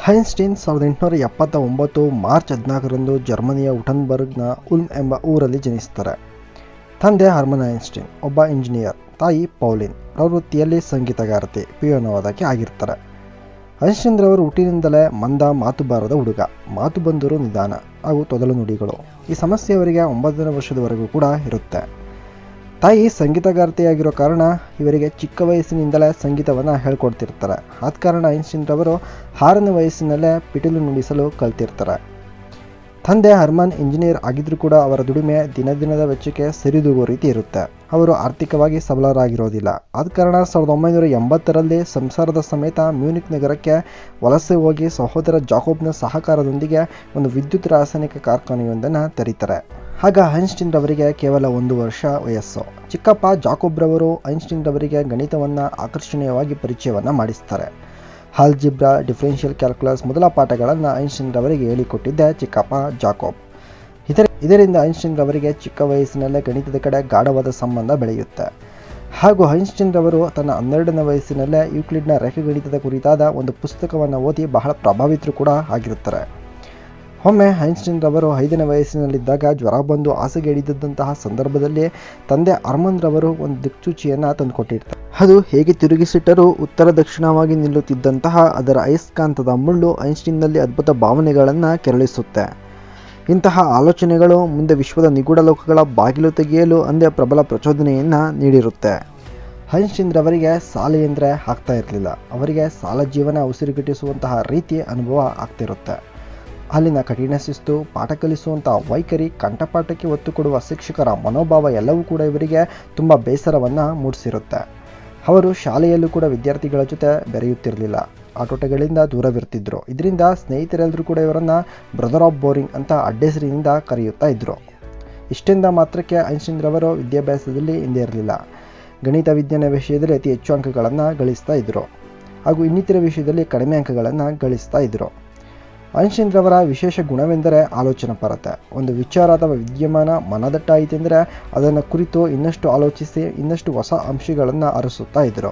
ಹೈನ್ಸ್ಟೀನ್ ಸಾವಿರದ ಎಂಟುನೂರ ಎಪ್ಪತ್ತ ಒಂಬತ್ತು ಮಾರ್ಚ್ ಹದಿನಾಲ್ಕರಂದು ಜರ್ಮನಿಯ ಉಟನ್ಬರ್ಗ್ನ ಉಲ್ಮ್ ಎಂಬ ಊರಲ್ಲಿ ಜನಿಸ್ತಾರೆ ತಂದೆ ಹರ್ಮನ್ ಐನ್ಸ್ಟೀನ್ ಒಬ್ಬ ಇಂಜಿನಿಯರ್ ತಾಯಿ ಪೌಲಿನ್ ಪ್ರವೃತ್ತಿಯಲ್ಲಿ ಸಂಗೀತಗಾರತಿ ಪಿಯೋನೋವಾದಕ್ಕೆ ಆಗಿರ್ತಾರೆ ಐನ್ಸ್ಟೀನ್ ರವರು ಹುಟ್ಟಿನಿಂದಲೇ ಮಂದ ಮಾತು ಬಾರದ ಹುಡುಗ ಮಾತು ಬಂದರೂ ನಿಧಾನ ಹಾಗೂ ತೊದಲು ನುಡಿಗಳು ಈ ಸಮಸ್ಯೆ ಅವರಿಗೆ ಒಂಬತ್ತನೇ ವರ್ಷದವರೆಗೂ ಕೂಡ ಇರುತ್ತೆ ತಾಯಿ ಸಂಗೀತಗಾರ್ತಿಯಾಗಿರೋ ಕಾರಣ ಇವರಿಗೆ ಚಿಕ್ಕ ವಯಸ್ಸಿನಿಂದಲೇ ಸಂಗೀತವನ್ನು ಹೇಳ್ಕೊಡ್ತಿರ್ತಾರೆ ಆದ ಕಾರಣ ಐನ್ಸ್ಟೀನ್ ರವರು ಆರನೇ ವಯಸ್ಸಿನಲ್ಲೇ ಪಿಟೀಲು ನುಡಿಸಲು ಕಲ್ತಿರ್ತಾರೆ ತಂದೆ ಹರ್ಮನ್ ಇಂಜಿನಿಯರ್ ಆಗಿದ್ರೂ ಕೂಡ ಅವರ ದುಡಿಮೆ ದಿನ ದಿನದ ವೆಚ್ಚಕ್ಕೆ ಸರಿದೂಗುವ ರೀತಿ ಇರುತ್ತೆ ಅವರು ಆರ್ಥಿಕವಾಗಿ ಸಬಲರಾಗಿರೋದಿಲ್ಲ ಆದ ಕಾರಣ ಸಾವಿರದ ಒಂಬೈನೂರ ಎಂಬತ್ತರಲ್ಲಿ ಸಂಸಾರದ ಸಮೇತ ಮ್ಯೂನಿಕ್ ನಗರಕ್ಕೆ ವಲಸೆ ಹೋಗಿ ಸಹೋದರ ಜಾಕೋಬ್ನ ಸಹಕಾರದೊಂದಿಗೆ ಒಂದು ವಿದ್ಯುತ್ ರಾಸಾಯನಿಕ ಕಾರ್ಖಾನೆಯೊಂದನ್ನು ತೆರೀತಾರೆ ಆಗ ಐನ್ಸ್ಟೀನ್ ರವರಿಗೆ ಕೇವಲ ಒಂದು ವರ್ಷ ವಯಸ್ಸು ಚಿಕ್ಕಪ್ಪ ಜಾಕೋಬ್ ರವರು ಐನ್ಸ್ಟೀನ್ ರವರಿಗೆ ಗಣಿತವನ್ನು ಆಕರ್ಷಣೀಯವಾಗಿ ಪರಿಚಯವನ್ನು ಮಾಡಿಸ್ತಾರೆ ಹಾಲ್ಜಿಬ್ರಾ ಡಿಫರೆನ್ಷಿಯಲ್ ಕ್ಯಾಲ್ಕುಲಸ್ ಮೊದಲ ಪಾಠಗಳನ್ನು ಐನ್ಸ್ಟೀನ್ ರವರಿಗೆ ಹೇಳಿಕೊಟ್ಟಿದ್ದೆ ಚಿಕ್ಕಪ್ಪ ಜಾಕೋಬ್ ಇದರ ಇದರಿಂದ ಐನ್ಸ್ಟೀನ್ ರವರಿಗೆ ಚಿಕ್ಕ ವಯಸ್ಸಿನಲ್ಲೇ ಗಣಿತದ ಕಡೆ ಗಾಢವಾದ ಸಂಬಂಧ ಬೆಳೆಯುತ್ತೆ ಹಾಗೂ ಐನ್ಸ್ಟೀನ್ ರವರು ತನ್ನ ಹನ್ನೆರಡನೇ ವಯಸ್ಸಿನಲ್ಲೇ ಯೂಕ್ಲಿಡ್ನ ರೇಖಾಗಣಿತದ ಕುರಿತಾದ ಒಂದು ಪುಸ್ತಕವನ್ನು ಓದಿ ಬಹಳ ಪ್ರಭಾವಿತರು ಕೂಡ ಆಗಿರುತ್ತಾರೆ ಒಮ್ಮೆ ಐನ್ಸ್ಟೀನ್ ರವರು ಐದನೇ ವಯಸ್ಸಿನಲ್ಲಿದ್ದಾಗ ಜ್ವರ ಬಂದು ಹಾಸಿಗೆ ಹಿಡಿದಂತಹ ಸಂದರ್ಭದಲ್ಲಿ ತಂದೆ ಅರ್ಮನ್ ರವರು ಒಂದು ದಿಕ್ಸೂಚಿಯನ್ನು ತಂದುಕೊಟ್ಟಿರ್ತಾರೆ ಅದು ಹೇಗೆ ತಿರುಗಿಸಿಟ್ಟರೂ ಉತ್ತರ ದಕ್ಷಿಣವಾಗಿ ನಿಲ್ಲುತ್ತಿದ್ದಂತಹ ಅದರ ಅಯಸ್ಕಾಂತದ ಮುಳ್ಳು ಐನ್ಸ್ಟೀನ್ನಲ್ಲಿ ಅದ್ಭುತ ಭಾವನೆಗಳನ್ನು ಕೆರಳಿಸುತ್ತೆ ಇಂತಹ ಆಲೋಚನೆಗಳು ಮುಂದೆ ವಿಶ್ವದ ನಿಗೂಢ ಲೋಕಗಳ ಬಾಗಿಲು ತೆಗೆಯಲು ಅಂದೇ ಪ್ರಬಲ ಪ್ರಚೋದನೆಯನ್ನು ನೀಡಿರುತ್ತೆ ಐನ್ಸ್ಟೀನ್ ರವರಿಗೆ ಸಾಲ ಎಂದರೆ ಆಗ್ತಾ ಇರಲಿಲ್ಲ ಅವರಿಗೆ ಸಾಲ ಜೀವನ ಉಸಿರುಗಟ್ಟಿಸುವಂತಹ ರೀತಿ ಅನುಭವ ಆಗ್ತಿರುತ್ತೆ ಅಲ್ಲಿನ ಕಠಿಣ ಶಿಸ್ತು ಪಾಠ ಕಲಿಸುವಂಥ ವೈಖರಿ ಕಂಠಪಾಠಕ್ಕೆ ಒತ್ತು ಕೊಡುವ ಶಿಕ್ಷಕರ ಮನೋಭಾವ ಎಲ್ಲವೂ ಕೂಡ ಇವರಿಗೆ ತುಂಬ ಬೇಸರವನ್ನು ಮೂಡಿಸಿರುತ್ತೆ ಅವರು ಶಾಲೆಯಲ್ಲೂ ಕೂಡ ವಿದ್ಯಾರ್ಥಿಗಳ ಜೊತೆ ಬೆರೆಯುತ್ತಿರಲಿಲ್ಲ ಆಟೋಟಗಳಿಂದ ದೂರವಿರ್ತಿದ್ರು ಇದರಿಂದ ಸ್ನೇಹಿತರೆಲ್ಲರೂ ಕೂಡ ಇವರನ್ನು ಬ್ರದರ್ ಆಫ್ ಬೋರಿಂಗ್ ಅಂತ ಅಡ್ಡೆಸರಿನಿಂದ ಕರೆಯುತ್ತಾ ಇದ್ದರು ಇಷ್ಟೆಂದ ಮಾತ್ರಕ್ಕೆ ಐನ್ಸ್ಟೀನ್ ರವರು ವಿದ್ಯಾಭ್ಯಾಸದಲ್ಲಿ ಹಿಂದೆ ಇರಲಿಲ್ಲ ಗಣಿತ ವಿಜ್ಞಾನ ವಿಷಯದಲ್ಲಿ ಅತಿ ಹೆಚ್ಚು ಅಂಕಗಳನ್ನು ಗಳಿಸ್ತಾ ಇದ್ದರು ಹಾಗೂ ಇನ್ನಿತರ ವಿಷಯದಲ್ಲಿ ಕಡಿಮೆ ಅಂಕಗಳನ್ನು ಗಳಿಸ್ತಾ ಇದ್ದರು ಐನ್ಸ್ಟೀನ್ ರವರ ವಿಶೇಷ ಗುಣವೆಂದರೆ ಆಲೋಚನಾ ಪರತೆ ಒಂದು ವಿಚಾರ ಅಥವಾ ವಿದ್ಯಮಾನ ಮನದಟ್ಟಾಯಿತೆಂದರೆ ಅದನ್ನು ಕುರಿತು ಇನ್ನಷ್ಟು ಆಲೋಚಿಸಿ ಇನ್ನಷ್ಟು ಹೊಸ ಅಂಶಗಳನ್ನು ಅರಸುತ್ತಾ ಇದ್ದರು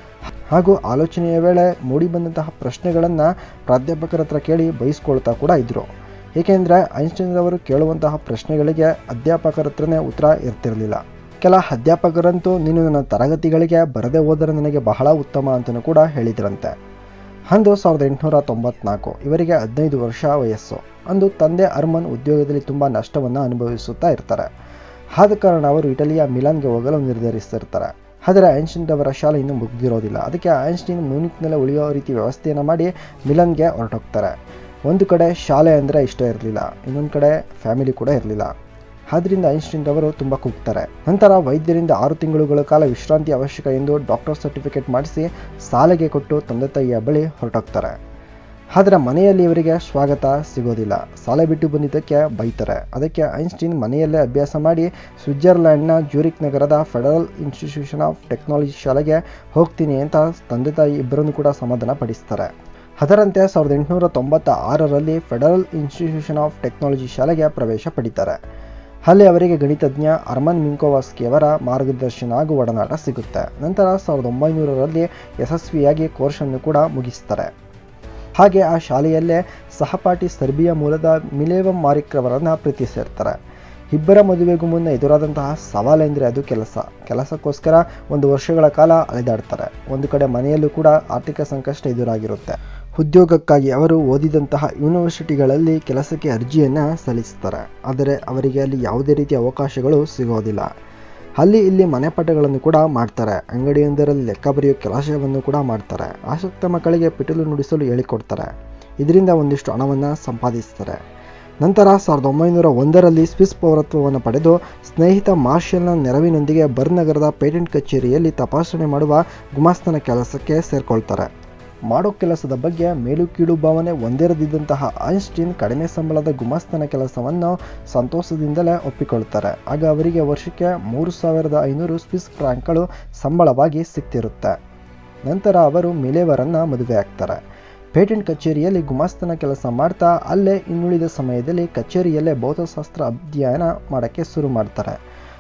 ಹಾಗೂ ಆಲೋಚನೆಯ ವೇಳೆ ಮೂಡಿಬಂದಂತಹ ಪ್ರಶ್ನೆಗಳನ್ನು ಪ್ರಾಧ್ಯಾಪಕರ ಹತ್ರ ಕೇಳಿ ಬಯಸ್ಕೊಳ್ತಾ ಕೂಡ ಇದ್ದರು ಏಕೆಂದರೆ ಐನ್ಸ್ಟೀನ್ ರವರು ಕೇಳುವಂತಹ ಪ್ರಶ್ನೆಗಳಿಗೆ ಅಧ್ಯಾಪಕರ ಹತ್ರನೇ ಉತ್ತರ ಇರ್ತಿರಲಿಲ್ಲ ಕೆಲ ಅಧ್ಯಾಪಕರಂತೂ ನೀನು ನನ್ನ ತರಗತಿಗಳಿಗೆ ಬರದೇ ಹೋದರೆ ನನಗೆ ಬಹಳ ಉತ್ತಮ ಅಂತಲೂ ಕೂಡ ಹೇಳಿದ್ರಂತೆ ಅಂದು ಸಾವಿರದ ಎಂಟುನೂರ ತೊಂಬತ್ನಾಲ್ಕು ಇವರಿಗೆ ಹದಿನೈದು ವರ್ಷ ವಯಸ್ಸು ಅಂದು ತಂದೆ ಅರ್ಮನ್ ಉದ್ಯೋಗದಲ್ಲಿ ತುಂಬ ನಷ್ಟವನ್ನು ಅನುಭವಿಸುತ್ತಾ ಇರ್ತಾರೆ ಆದ ಕಾರಣ ಅವರು ಇಟಲಿಯ ಮಿಲಾನ್ಗೆ ಹೋಗಲು ನಿರ್ಧರಿಸ್ತಿರ್ತಾರೆ ಆದರೆ ಐನ್ಸ್ಟೀನ್ ಅವರ ಶಾಲೆ ಇನ್ನೂ ಮುಗಿದಿರೋದಿಲ್ಲ ಅದಕ್ಕೆ ಐನ್ಸ್ಟೀನ್ ಮ್ಯೂನಿಕ್ನಲ್ಲೇ ಉಳಿಯೋ ರೀತಿ ವ್ಯವಸ್ಥೆಯನ್ನು ಮಾಡಿ ಮಿಲನ್ಗೆ ಹೊರಟೋಗ್ತಾರೆ ಒಂದು ಕಡೆ ಶಾಲೆ ಅಂದರೆ ಇಷ್ಟ ಇರಲಿಲ್ಲ ಇನ್ನೊಂದು ಕಡೆ ಫ್ಯಾಮಿಲಿ ಕೂಡ ಇರಲಿಲ್ಲ ಆದ್ದರಿಂದ ಐನ್ಸ್ಟೀನ್ ರವರು ತುಂಬ ಕುಗ್ತಾರೆ ನಂತರ ವೈದ್ಯರಿಂದ ಆರು ತಿಂಗಳುಗಳ ಕಾಲ ವಿಶ್ರಾಂತಿ ಅವಶ್ಯಕ ಎಂದು ಡಾಕ್ಟರ್ ಸರ್ಟಿಫಿಕೇಟ್ ಮಾಡಿಸಿ ಸಾಲೆಗೆ ಕೊಟ್ಟು ತಂದೆ ತಾಯಿಯ ಬಳಿ ಹೊರಟೋಗ್ತಾರೆ ಆದರೆ ಮನೆಯಲ್ಲಿ ಇವರಿಗೆ ಸ್ವಾಗತ ಸಿಗೋದಿಲ್ಲ ಶಾಲೆ ಬಿಟ್ಟು ಬಂದಿದ್ದಕ್ಕೆ ಬೈತಾರೆ ಅದಕ್ಕೆ ಐನ್ಸ್ಟೀನ್ ಮನೆಯಲ್ಲೇ ಅಭ್ಯಾಸ ಮಾಡಿ ಸ್ವಿಟ್ಜರ್ಲ್ಯಾಂಡ್ನ ಜ್ಯೂರಿಕ್ ನಗರದ ಫೆಡರಲ್ ಇನ್ಸ್ಟಿಟ್ಯೂಷನ್ ಆಫ್ ಟೆಕ್ನಾಲಜಿ ಶಾಲೆಗೆ ಹೋಗ್ತೀನಿ ಅಂತ ತಂದೆ ತಾಯಿ ಇಬ್ಬರನ್ನು ಕೂಡ ಸಮಾಧಾನ ಪಡಿಸ್ತಾರೆ ಅದರಂತೆ ಸಾವಿರದ ಎಂಟುನೂರ ತೊಂಬತ್ತ ಆರರಲ್ಲಿ ಫೆಡರಲ್ ಇನ್ಸ್ಟಿಟ್ಯೂಷನ್ ಆಫ್ ಟೆಕ್ನಾಲಜಿ ಶಾಲೆಗೆ ಪ್ರವೇಶ ಪಡಿತಾರೆ ಅಲ್ಲಿ ಅವರಿಗೆ ಗಣಿತಜ್ಞ ಅರ್ಮನ್ ಮಿಂಕೋವಾಸ್ಕಿಯವರ ಮಾರ್ಗದರ್ಶನ ಹಾಗೂ ಒಡನಾಟ ಸಿಗುತ್ತೆ ನಂತರ ಸಾವಿರದ ಒಂಬೈನೂರರಲ್ಲಿ ಯಶಸ್ವಿಯಾಗಿ ಕೋರ್ಸನ್ನು ಕೂಡ ಮುಗಿಸ್ತಾರೆ ಹಾಗೆ ಆ ಶಾಲೆಯಲ್ಲೇ ಸಹಪಾಠಿ ಸರ್ಬಿಯಾ ಮೂಲದ ಮಿಲೇವಂ ಮಾರಿಕ್ ರವರನ್ನು ಪ್ರೀತಿಸಿರ್ತಾರೆ ಇಬ್ಬರ ಮದುವೆಗೂ ಮುನ್ನ ಎದುರಾದಂತಹ ಸವಾಲೆಂದರೆ ಅದು ಕೆಲಸ ಕೆಲಸಕ್ಕೋಸ್ಕರ ಒಂದು ವರ್ಷಗಳ ಕಾಲ ಅಲೆದಾಡ್ತಾರೆ ಒಂದು ಕಡೆ ಮನೆಯಲ್ಲೂ ಕೂಡ ಆರ್ಥಿಕ ಸಂಕಷ್ಟ ಎದುರಾಗಿರುತ್ತೆ ಉದ್ಯೋಗಕ್ಕಾಗಿ ಅವರು ಓದಿದಂತಹ ಯೂನಿವರ್ಸಿಟಿಗಳಲ್ಲಿ ಕೆಲಸಕ್ಕೆ ಅರ್ಜಿಯನ್ನು ಸಲ್ಲಿಸ್ತಾರೆ ಆದರೆ ಅವರಿಗೆ ಅಲ್ಲಿ ಯಾವುದೇ ರೀತಿಯ ಅವಕಾಶಗಳು ಸಿಗೋದಿಲ್ಲ ಅಲ್ಲಿ ಇಲ್ಲಿ ಮನೆಪಾಠಗಳನ್ನು ಕೂಡ ಮಾಡ್ತಾರೆ ಅಂಗಡಿಯೊಂದರಲ್ಲಿ ಲೆಕ್ಕ ಬರೆಯೋ ಕೆಲಸವನ್ನು ಕೂಡ ಮಾಡ್ತಾರೆ ಆಸಕ್ತ ಮಕ್ಕಳಿಗೆ ಪಿಟೀಲು ನುಡಿಸಲು ಹೇಳಿಕೊಡ್ತಾರೆ ಇದರಿಂದ ಒಂದಿಷ್ಟು ಹಣವನ್ನು ಸಂಪಾದಿಸ್ತಾರೆ ನಂತರ ಸಾವಿರದ ಒಂಬೈನೂರ ಒಂದರಲ್ಲಿ ಸ್ವಿಸ್ ಪೌರತ್ವವನ್ನು ಪಡೆದು ಸ್ನೇಹಿತ ಮಾರ್ಷಲ್ನ ನೆರವಿನೊಂದಿಗೆ ಬರ್ನ್ ನಗರದ ಪೇಟೆಂಟ್ ಕಚೇರಿಯಲ್ಲಿ ತಪಾಸಣೆ ಮಾಡುವ ಗುಮಾಸ್ತನ ಕೆಲಸಕ್ಕೆ ಸೇರ್ಕೊಳ್ತಾರೆ ಮಾಡೋ ಕೆಲಸದ ಬಗ್ಗೆ ಮೇಲು ಕೀಳು ಭಾವನೆ ಹೊಂದಿರದಿದ್ದಂತಹ ಐನ್ಸ್ಟೀನ್ ಕಡಿಮೆ ಸಂಬಳದ ಗುಮಾಸ್ತನ ಕೆಲಸವನ್ನು ಸಂತೋಷದಿಂದಲೇ ಒಪ್ಪಿಕೊಳ್ತಾರೆ ಆಗ ಅವರಿಗೆ ವರ್ಷಕ್ಕೆ ಮೂರು ಸಾವಿರದ ಐನೂರು ಸ್ವಿಸ್ ಫ್ರಾಂಕ್ಗಳು ಸಂಬಳವಾಗಿ ಸಿಗ್ತಿರುತ್ತೆ ನಂತರ ಅವರು ಮಿಲೇವರನ್ನು ಮದುವೆ ಆಗ್ತಾರೆ ಪೇಟೆಂಟ್ ಕಚೇರಿಯಲ್ಲಿ ಗುಮಾಸ್ತನ ಕೆಲಸ ಮಾಡ್ತಾ ಅಲ್ಲೇ ಇನ್ನುಳಿದ ಸಮಯದಲ್ಲಿ ಕಚೇರಿಯಲ್ಲೇ ಭೌತಶಾಸ್ತ್ರ ಅಧ್ಯಯನ ಮಾಡೋಕ್ಕೆ ಶುರು ಮಾಡ್ತಾರೆ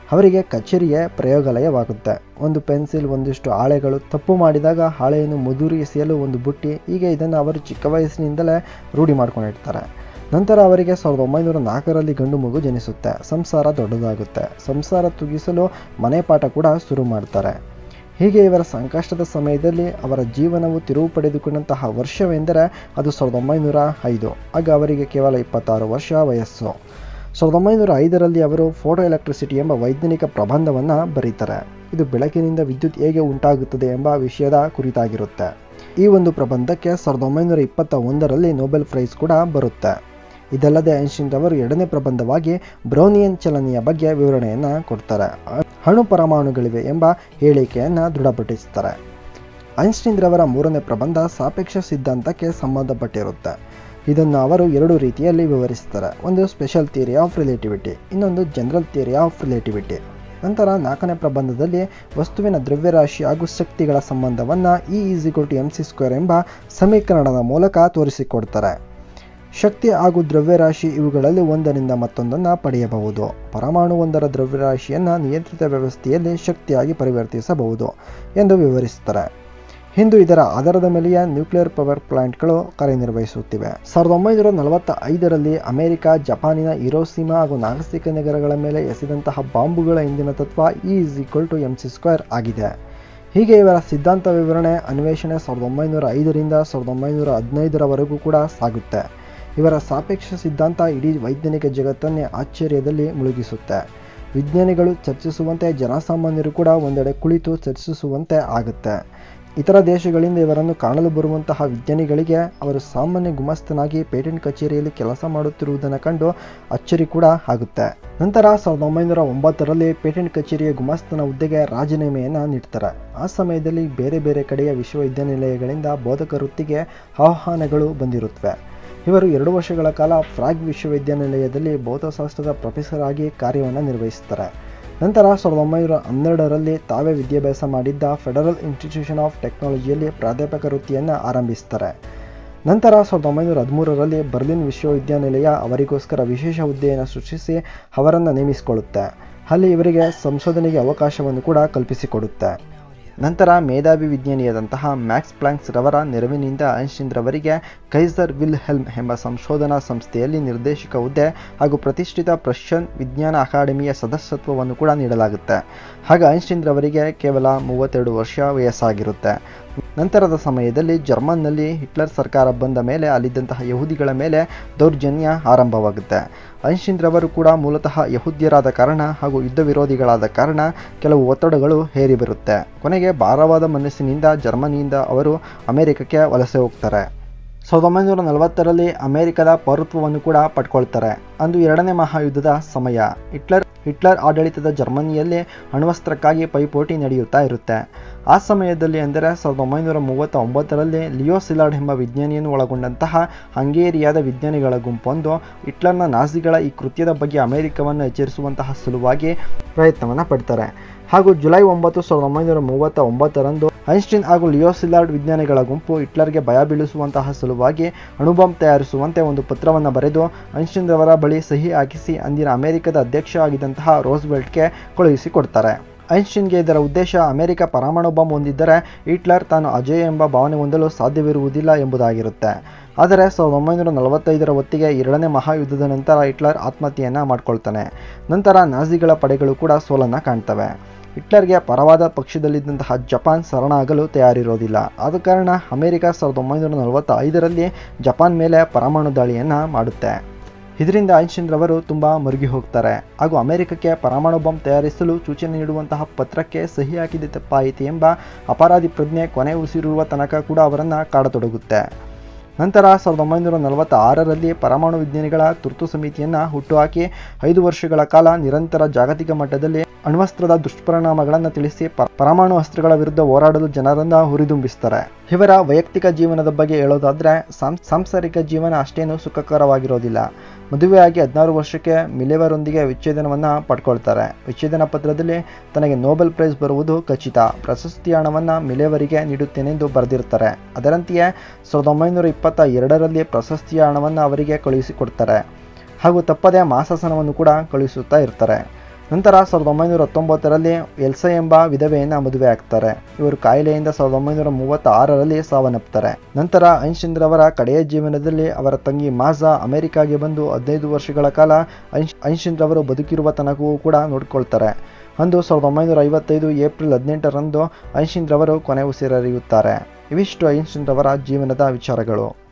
ಅವರಿಗೆ ಕಚೇರಿಯೇ ಪ್ರಯೋಗಾಲಯವಾಗುತ್ತೆ ಒಂದು ಪೆನ್ಸಿಲ್ ಒಂದಿಷ್ಟು ಹಾಳೆಗಳು ತಪ್ಪು ಮಾಡಿದಾಗ ಹಾಳೆಯನ್ನು ಮುದುರಿ ಎಸೆಯಲು ಒಂದು ಬುಟ್ಟಿ ಹೀಗೆ ಇದನ್ನು ಅವರು ಚಿಕ್ಕ ವಯಸ್ಸಿನಿಂದಲೇ ರೂಢಿ ಮಾಡ್ಕೊಂಡಿರ್ತಾರೆ ನಂತರ ಅವರಿಗೆ ಸಾವಿರದ ಒಂಬೈನೂರ ನಾಲ್ಕರಲ್ಲಿ ಗಂಡು ಮಗು ಜನಿಸುತ್ತೆ ಸಂಸಾರ ದೊಡ್ಡದಾಗುತ್ತೆ ಸಂಸಾರ ತುಗಿಸಲು ಮನೆ ಪಾಠ ಕೂಡ ಶುರು ಮಾಡ್ತಾರೆ ಹೀಗೆ ಇವರ ಸಂಕಷ್ಟದ ಸಮಯದಲ್ಲಿ ಅವರ ಜೀವನವು ತಿರುವು ಪಡೆದುಕೊಂಡಂತಹ ವರ್ಷವೆಂದರೆ ಅದು ಸಾವಿರದ ಒಂಬೈನೂರ ಐದು ಆಗ ಅವರಿಗೆ ಕೇವಲ ಇಪ್ಪತ್ತಾರು ವರ್ಷ ವಯಸ್ಸು ಸಾವಿರದ ಒಂಬೈನೂರ ಐದರಲ್ಲಿ ಅವರು ಫೋಟೋ ಎಲೆಕ್ಟ್ರಿಸಿಟಿ ಎಂಬ ವೈಜ್ಞಾನಿಕ ಪ್ರಬಂಧವನ್ನು ಬರೀತಾರೆ ಇದು ಬೆಳಕಿನಿಂದ ವಿದ್ಯುತ್ ಹೇಗೆ ಉಂಟಾಗುತ್ತದೆ ಎಂಬ ವಿಷಯದ ಕುರಿತಾಗಿರುತ್ತೆ ಈ ಒಂದು ಪ್ರಬಂಧಕ್ಕೆ ಸಾವಿರದ ಒಂಬೈನೂರ ಇಪ್ಪತ್ತ ಒಂದರಲ್ಲಿ ನೊಬೆಲ್ ಪ್ರೈಸ್ ಕೂಡ ಬರುತ್ತೆ ಇದಲ್ಲದೆ ಐನ್ಸ್ಟೀನ್ ಅವರು ಎರಡನೇ ಪ್ರಬಂಧವಾಗಿ ಬ್ರೌನಿಯನ್ ಚಲನೆಯ ಬಗ್ಗೆ ವಿವರಣೆಯನ್ನು ಕೊಡ್ತಾರೆ ಅಣು ಪರಮಾಣುಗಳಿವೆ ಎಂಬ ಹೇಳಿಕೆಯನ್ನು ದೃಢಪಡಿಸ್ತಾರೆ ಐನ್ಸ್ಟೀನ್ ರವರ ಮೂರನೇ ಪ್ರಬಂಧ ಸಾಪೇಕ್ಷ ಸಿದ್ಧಾಂತಕ್ಕೆ ಸಂಬಂಧಪಟ್ಟಿರುತ್ತೆ ಇದನ್ನು ಅವರು ಎರಡು ರೀತಿಯಲ್ಲಿ ವಿವರಿಸ್ತಾರೆ ಒಂದು ಸ್ಪೆಷಲ್ ಥಿಯರಿ ಆಫ್ ರಿಲೇಟಿವಿಟಿ ಇನ್ನೊಂದು ಜನರಲ್ ಥಿಯರಿ ಆಫ್ ರಿಲೇಟಿವಿಟಿ ನಂತರ ನಾಲ್ಕನೇ ಪ್ರಬಂಧದಲ್ಲಿ ವಸ್ತುವಿನ ದ್ರವ್ಯರಾಶಿ ಹಾಗೂ ಶಕ್ತಿಗಳ ಸಂಬಂಧವನ್ನು E is equal to M C square ಎಂಬ ಸಮೀಕರಣದ ಮೂಲಕ ತೋರಿಸಿಕೊಡ್ತಾರೆ ಶಕ್ತಿ ಹಾಗೂ ದ್ರವ್ಯರಾಶಿ ಇವುಗಳಲ್ಲಿ ಒಂದರಿಂದ ಮತ್ತೊಂದನ್ನು ಪಡೆಯಬಹುದು ಪರಮಾಣು ಒಂದರ ದ್ರವ್ಯರಾಶಿಯನ್ನು ನಿಯಂತ್ರಿತ ವ್ಯವಸ್ಥೆಯಲ್ಲಿ ಶಕ್ತಿಯಾಗಿ ಪರಿವರ್ತಿಸಬಹುದು ಎಂದು ವಿವರಿಸುತ್ತಾರೆ ಇಂದು ಇದರ ಆಧಾರದ ಮೇಲೆಯೇ ನ್ಯೂಕ್ಲಿಯರ್ ಪವರ್ ಪ್ಲಾಂಟ್ಗಳು ಕಾರ್ಯನಿರ್ವಹಿಸುತ್ತಿವೆ ಸಾವಿರದ ಒಂಬೈನೂರ ನಲವತ್ತ ಐದರಲ್ಲಿ ಅಮೆರಿಕ ಜಪಾನಿನ ಹಿರೋಸಿಮಾ ಹಾಗೂ ನಾಗಸಿಕ ನಗರಗಳ ಮೇಲೆ ಎಸೆದಂತಹ ಬಾಂಬುಗಳ ಇಂದಿನ ತತ್ವ E is equal to M C square ಆಗಿದೆ ಹೀಗೆ ಇವರ ಸಿದ್ಧಾಂತ ವಿವರಣೆ ಅನ್ವೇಷಣೆ ಸಾವಿರದ ಒಂಬೈನೂರ ಐದರಿಂದ ಸಾವಿರದ ಒಂಬೈನೂರ ಹದಿನೈದರವರೆಗೂ ಕೂಡ ಸಾಗುತ್ತೆ ಇವರ ಸಾಪೇಕ್ಷ ಸಿದ್ಧಾಂತ ಇಡೀ ವೈಜ್ಞಾನಿಕ ಜಗತ್ತನ್ನೇ ಆಶ್ಚರ್ಯದಲ್ಲಿ ಮುಳುಗಿಸುತ್ತೆ ವಿಜ್ಞಾನಿಗಳು ಚರ್ಚಿಸುವಂತೆ ಜನಸಾಮಾನ್ಯರು ಕೂಡ ಒಂದೆಡೆ ಕುಳಿತು ಚರ್ಚಿಸುವಂತೆ ಆಗುತ್ತೆ ಇತರ ದೇಶಗಳಿಂದ ಇವರನ್ನು ಕಾಣಲು ಬರುವಂತಹ ವಿಜ್ಞಾನಿಗಳಿಗೆ ಅವರು ಸಾಮಾನ್ಯ ಗುಮಸ್ತನಾಗಿ ಪೇಟೆಂಟ್ ಕಚೇರಿಯಲ್ಲಿ ಕೆಲಸ ಮಾಡುತ್ತಿರುವುದನ್ನು ಕಂಡು ಅಚ್ಚರಿ ಕೂಡ ಆಗುತ್ತೆ ನಂತರ ಸಾವಿರದ ಒಂಬೈನೂರ ಒಂಬತ್ತರಲ್ಲಿ ಪೇಟೆಂಟ್ ಕಚೇರಿಯ ಗುಮಸ್ತನ ಹುದ್ದೆಗೆ ರಾಜೀನಾಮೆಯನ್ನು ನೀಡ್ತಾರೆ ಆ ಸಮಯದಲ್ಲಿ ಬೇರೆ ಬೇರೆ ಕಡೆಯ ವಿಶ್ವವಿದ್ಯಾನಿಲಯಗಳಿಂದ ಬೋಧಕ ವೃತ್ತಿಗೆ ಆಹ್ವಾನಗಳು ಬಂದಿರುತ್ತವೆ ಇವರು ಎರಡು ವರ್ಷಗಳ ಕಾಲ ಫ್ರಾಗ್ ವಿಶ್ವವಿದ್ಯಾನಿಲಯದಲ್ಲಿ ಭೌತಶಾಸ್ತ್ರದ ಪ್ರೊಫೆಸರ್ ಆಗಿ ಕಾರ್ಯವನ್ನು ನಿರ್ವಹಿಸುತ್ತಾರೆ ನಂತರ ಸಾವಿರದ ಒಂಬೈನೂರ ಹನ್ನೆರಡರಲ್ಲಿ ತಾವೇ ವಿದ್ಯಾಭ್ಯಾಸ ಮಾಡಿದ್ದ ಫೆಡರಲ್ ಇನ್ಸ್ಟಿಟ್ಯೂಷನ್ ಆಫ್ ಟೆಕ್ನಾಲಜಿಯಲ್ಲಿ ಪ್ರಾಧ್ಯಾಪಕ ವೃತ್ತಿಯನ್ನು ಆರಂಭಿಸ್ತಾರೆ ನಂತರ ಸಾವಿರದ ಒಂಬೈನೂರ ಹದಿಮೂರರಲ್ಲಿ ಬರ್ಲಿನ್ ವಿಶ್ವವಿದ್ಯಾನಿಲಯ ಅವರಿಗೋಸ್ಕರ ವಿಶೇಷ ಹುದ್ದೆಯನ್ನು ಸೃಷ್ಟಿಸಿ ಅವರನ್ನು ನೇಮಿಸಿಕೊಳ್ಳುತ್ತೆ ಅಲ್ಲಿ ಇವರಿಗೆ ಸಂಶೋಧನೆಗೆ ಅವಕಾಶವನ್ನು ಕೂಡ ಕಲ್ಪಿಸಿಕೊಡುತ್ತೆ ನಂತರ ಮೇಧಾವಿ ವಿಜ್ಞಾನಿಯಾದಂತಹ ಮ್ಯಾಕ್ಸ್ ಪ್ಲಾಂಕ್ಸ್ ರವರ ನೆರವಿನಿಂದ ಐನ್ಸ್ಟೀನ್ ರವರಿಗೆ ಕೈಸರ್ ವಿಲ್ ಹೆಲ್ಮ್ ಎಂಬ ಸಂಶೋಧನಾ ಸಂಸ್ಥೆಯಲ್ಲಿ ನಿರ್ದೇಶಕ ಹುದ್ದೆ ಹಾಗೂ ಪ್ರತಿಷ್ಠಿತ ಪ್ರಷ್ಯನ್ ವಿಜ್ಞಾನ ಅಕಾಡೆಮಿಯ ಸದಸ್ಯತ್ವವನ್ನು ಕೂಡ ನೀಡಲಾಗುತ್ತೆ ಆಗ ಐನ್ಸ್ಟೀನ್ ರವರಿಗೆ ಕೇವಲ ಮೂವತ್ತೆರಡು ವರ್ಷ ವಯಸ್ಸಾಗಿರುತ್ತೆ ನಂತರದ ಸಮಯದಲ್ಲಿ ಜರ್ಮನ್ನಲ್ಲಿ ಹಿಟ್ಲರ್ ಸರ್ಕಾರ ಬಂದ ಮೇಲೆ ಅಲ್ಲಿದ್ದಂತಹ ಯಹೂದಿಗಳ ಮೇಲೆ ದೌರ್ಜನ್ಯ ಆರಂಭವಾಗುತ್ತೆ ಐನ್ಸ್ಟೀನ್ ರವರು ಕೂಡ ಮೂಲತಃ ಯಹೂದ್ಯರಾದ ಕಾರಣ ಹಾಗೂ ಯುದ್ಧ ವಿರೋಧಿಗಳಾದ ಕಾರಣ ಕೆಲವು ಒತ್ತಡಗಳು ಹೇರಿ ಬರುತ್ತೆ ಕೊನೆಗೆ ಭಾರವಾದ ಮನಸ್ಸಿನಿಂದ ಜರ್ಮನಿಯಿಂದ ಅವರು ಅಮೆರಿಕಕ್ಕೆ ವಲಸೆ ಹೋಗ್ತಾರೆ ಸಾವಿರದ ಒಂಬೈನೂರ ನಲವತ್ತರಲ್ಲಿ ಅಮೆರಿಕದ ಪೌರತ್ವವನ್ನು ಕೂಡ ಪಡ್ಕೊಳ್ತಾರೆ ಅಂದು ಎರಡನೇ ಮಹಾಯುದ್ಧದ ಸಮಯ ಹಿಟ್ಲರ್ ಹಿಟ್ಲರ್ ಆಡಳಿತದ ಜರ್ಮನಿಯಲ್ಲಿ ಅಣ್ವಸ್ತ್ರಕ್ಕಾಗಿ ಪೈಪೋಟಿ ನಡೆಯುತ್ತಾ ಇರುತ್ತೆ ಆ ಸಮಯದಲ್ಲಿ ಅಂದರೆ ಸಾವಿರದ ಒಂಬೈನೂರ ಮೂವತ್ತ ಒಂಬತ್ತರಲ್ಲಿ ಲಿಯೋ ಸಿಲಾರ್ಡ್ ಎಂಬ ವಿಜ್ಞಾನಿಯನ್ನು ಒಳಗೊಂಡಂತಹ ಹಂಗೇರಿಯಾದ ವಿಜ್ಞಾನಿಗಳ ಗುಂಪೊಂದು ಹಿಟ್ಲರ್ನ ನಾಜಿಗಳ ಈ ಕೃತ್ಯದ ಬಗ್ಗೆ ಅಮೆರಿಕವನ್ನು ಎಚ್ಚರಿಸುವಂತಹ ಸಲುವಾಗಿ ಪ್ರಯತ್ನವನ್ನು ಪಡ್ತಾರೆ ಹಾಗೂ ಜುಲೈ ಒಂಬತ್ತು ಸಾವಿರದ ಒಂಬೈನೂರ ಮೂವತ್ತ ಒಂಬತ್ತರಂದು ಐನ್ಸ್ಟೀನ್ ಹಾಗೂ ಲಿಯೋ ಸಿಲಾರ್ಡ್ ವಿಜ್ಞಾನಿಗಳ ಗುಂಪು ಹಿಟ್ಲರ್ಗೆ ಭಯ ಬೀಳಿಸುವಂತಹ ಸಲುವಾಗಿ ಅಣುಬಾಂಬ್ ತಯಾರಿಸುವಂತೆ ಒಂದು ಪತ್ರವನ್ನು ಬರೆದು ಐನ್ಸ್ಟೀನ್ ರವರ ಬಳಿ ಸಹಿ ಹಾಕಿಸಿ ಅಂದಿನ ಅಮೆರಿಕದ ಅಧ್ಯಕ್ಷ ಆಗಿದ್ದಂತಹ ರೋಸ್ವೆಲ್ಟ್ಗೆ ಕಳುಹಿಸಿಕೊಡ್ತಾರೆ ಐನ್ಸ್ಟೀನ್ಗೆ ಇದರ ಉದ್ದೇಶ ಅಮೆರಿಕ ಪರಮಾಣು ಬಾಂಬ್ ಹೊಂದಿದ್ದರೆ ಹಿಟ್ಲರ್ ತಾನು ಅಜೇಯ ಎಂಬ ಭಾವನೆ ಹೊಂದಲು ಸಾಧ್ಯವಿರುವುದಿಲ್ಲ ಎಂಬುದಾಗಿರುತ್ತೆ ಆದರೆ ಸಾವಿರದ ಒಂಬೈನೂರ ನಲವತ್ತೈದರ ಹೊತ್ತಿಗೆ ಎರಡನೇ ಮಹಾಯುದ್ಧದ ನಂತರ ಹಿಟ್ಲರ್ ಆತ್ಮಹತ್ಯೆಯನ್ನು ಮಾಡ್ಕೊಳ್ತಾನೆ ನಂತರ ನಾಜಿಗಳ ಪಡೆಗಳು ಕೂಡ ಸೋಲನ್ನು ಕಾಣ್ತವೆ ಹಿಟ್ಲರ್ಗೆ ಪರವಾದ ಪಕ್ಷದಲ್ಲಿದ್ದಂತಹ ಜಪಾನ್ ಶರಣಾಗಲು ತಯಾರಿರೋದಿಲ್ಲ ಆದ ಕಾರಣ ಅಮೆರಿಕ ಸಾವಿರದ ಒಂಬೈನೂರ ನಲವತ್ತ ಐದರಲ್ಲಿ ಜಪಾನ್ ಮೇಲೆ ಪರಮಾಣು ದಾಳಿಯನ್ನು ಮಾಡುತ್ತೆ ಇದರಿಂದ ಐನ್ಸ್ಟೀನ್ ರವರು ತುಂಬ ಮರುಗಿ ಹೋಗ್ತಾರೆ ಹಾಗೂ ಅಮೆರಿಕಕ್ಕೆ ಪರಮಾಣು ಬಾಂಬ್ ತಯಾರಿಸಲು ಸೂಚನೆ ನೀಡುವಂತಹ ಪತ್ರಕ್ಕೆ ಸಹಿ ಹಾಕಿದ ತಪ್ಪಾಯಿತು ಎಂಬ ಅಪರಾಧಿ ಪ್ರಜ್ಞೆ ಕೊನೆ ಉಸಿರುವ ತನಕ ಕೂಡ ಅವರನ್ನು ಕಾಡತೊಡಗುತ್ತೆ ನಂತರ ಸಾವಿರದ ಒಂಬೈನೂರ ನಲವತ್ತ ಆರರಲ್ಲಿ ಪರಮಾಣು ವಿಜ್ಞಾನಿಗಳ ತುರ್ತು ಸಮಿತಿಯನ್ನು ಹುಟ್ಟುಹಾಕಿ ಐದು ವರ್ಷಗಳ ಕಾಲ ನಿರಂತರ ಜಾಗತಿಕ ಮಟ್ಟದಲ್ಲಿ ಅಣ್ವಸ್ತ್ರದ ದುಷ್ಪರಿಣಾಮಗಳನ್ನು ತಿಳಿಸಿ ಪರಮಾಣು ಅಸ್ತ್ರಗಳ ವಿರುದ್ಧ ಹೋರಾಡಲು ಜನರನ್ನು ಹುರಿದುಂಬಿಸ್ತಾರೆ ಇವರ ವೈಯಕ್ತಿಕ ಜೀವನದ ಬಗ್ಗೆ ಹೇಳೋದಾದ್ರೆ ಸಾಂಸಾರಿಕ ಜೀವನ ಅಷ್ಟೇನು ಸುಖಕರವಾಗಿರೋದಿಲ್ಲ ಮದುವೆಯಾಗಿ ಹದಿನಾರು ವರ್ಷಕ್ಕೆ ಮಿಲೆವರೊಂದಿಗೆ ವಿಚ್ಛೇದನವನ್ನು ಪಡ್ಕೊಳ್ತಾರೆ ವಿಚ್ಛೇದನ ಪತ್ರದಲ್ಲಿ ತನಗೆ ನೊಬೆಲ್ ಪ್ರೈಸ್ ಬರುವುದು ಖಚಿತ ಪ್ರಶಸ್ತಿ ಹಣವನ್ನು ಮಿಲೆವರಿಗೆ ನೀಡುತ್ತೇನೆಂದು ಬರೆದಿರ್ತಾರೆ ಅದರಂತೆಯೇ ಸಾವಿರದ ಒಂಬೈನೂರ ಇಪ್ಪತ್ತ ಎರಡರಲ್ಲಿ ಪ್ರಶಸ್ತಿಯ ಹಣವನ್ನು ಅವರಿಗೆ ಕಳುಹಿಸಿಕೊಡ್ತಾರೆ ಹಾಗೂ ತಪ್ಪದೆ ಮಾಸಾಸನವನ್ನು ಕೂಡ ಕಳುಹಿಸುತ್ತಾ ಇರ್ತಾರೆ ನಂತರ ಸಾವಿರದ ಒಂಬೈನೂರ ಹತ್ತೊಂಬತ್ತರಲ್ಲಿ ಎಲ್ಸಾ ಎಂಬ ವಿಧವೆಯನ್ನು ಮದುವೆ ಆಗ್ತಾರೆ ಇವರು ಕಾಯಿಲೆಯಿಂದ ಸಾವಿರದ ಒಂಬೈನೂರ ಮೂವತ್ತಾರರಲ್ಲಿ ಸಾವನ್ನಪ್ತಾರೆ ನಂತರ ಐನ್ಸ್ಟೀನ್ ರವರ ಕಡೆಯ ಜೀವನದಲ್ಲಿ ಅವರ ತಂಗಿ ಮಾಜಾ ಅಮೆರಿಕಾಗೆ ಬಂದು ಹದಿನೈದು ವರ್ಷಗಳ ಕಾಲ ಐನ್ಸ್ ಐನ್ಸ್ಟೀನ್ ರವರು ಬದುಕಿರುವ ತನಕವೂ ಕೂಡ ನೋಡಿಕೊಳ್ತಾರೆ ಅಂದು ಸಾವಿರದ ಒಂಬೈನೂರ ಐವತ್ತೈದು ಏಪ್ರಿಲ್ ಹದಿನೆಂಟರಂದು ಐನ್ಸ್ಟೀನ್ ರವರು ಕೊನೆ ಉಸಿರೆಳೆಯುತ್ತಾರೆ ಇವಿಷ್ಟು ಐನ್ಸ್ಟೀನ್ ರವರ ಜೀವನದ ವಿಚಾರಗಳು